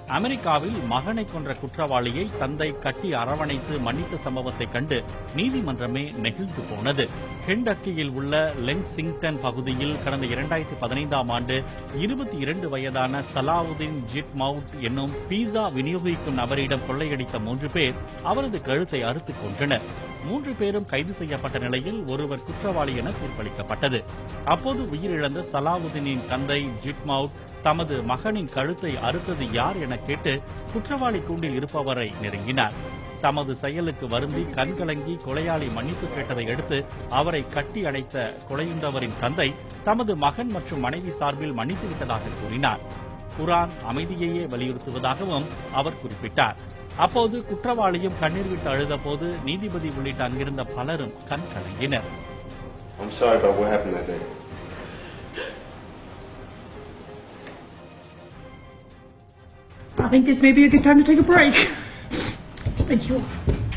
அமெரிக்காவில் மகனை கொன்ற குற்றவாளியை தந்தை கட்டி அரவணைத்து மன்னித்த சம்பவத்தை கண்டு நீதிமன்றமே நெகிழ்ந்து போனது கெண்டக்கியில் உள்ள லென்சிங்டன் பகுதியில் கடந்த இரண்டாயிரத்தி பதினைந்தாம் ஆண்டு இருபத்தி இரண்டு வயதான சலாவுதீன் ஜிட் மவுட் என்னும் பீஸா விநியோகிக்கும் நபரிடம் கொள்ளையடித்த மூன்று பேர் அவரது கழுத்தை அறுத்துக் கொன்றனர் மூன்று பேரும் கைது செய்யப்பட்ட நிலையில் ஒருவர் குற்றவாளி என தீர்ப்பளிக்கப்பட்டது அப்போது உயிரிழந்த சலாவுதீனின் தந்தை ஜிட்மவுட் தமது மகனின் கழுத்தை அறுத்தது யார் என கேட்டு குற்றவாளி கூண்டில் இருப்பவரை நெருங்கினார் தமது செயலுக்கு வருந்தி கண்கலங்கி கொலையாளி மன்னிப்பு கேட்டதை அடுத்து அவரை கட்டி அடைத்த கொலையுண்டவரின் தந்தை தமது மகன் மற்றும் மனைவி சார்பில் மன்னித்து விட்டதாக கூறினார் குரான் அமைதியையே வலியுறுத்துவதாகவும் அவர் குறிப்பிட்டார் அப்போது குற்றவாளியும் கண்ணீர் விட்டு அழுதபோது நீதிபதி உள்ளிட்ட அங்கிருந்த பலரும் கண் கலங்கினர் I'm sorry about what happened that day. I think this may be a good time to take a break. Thank you.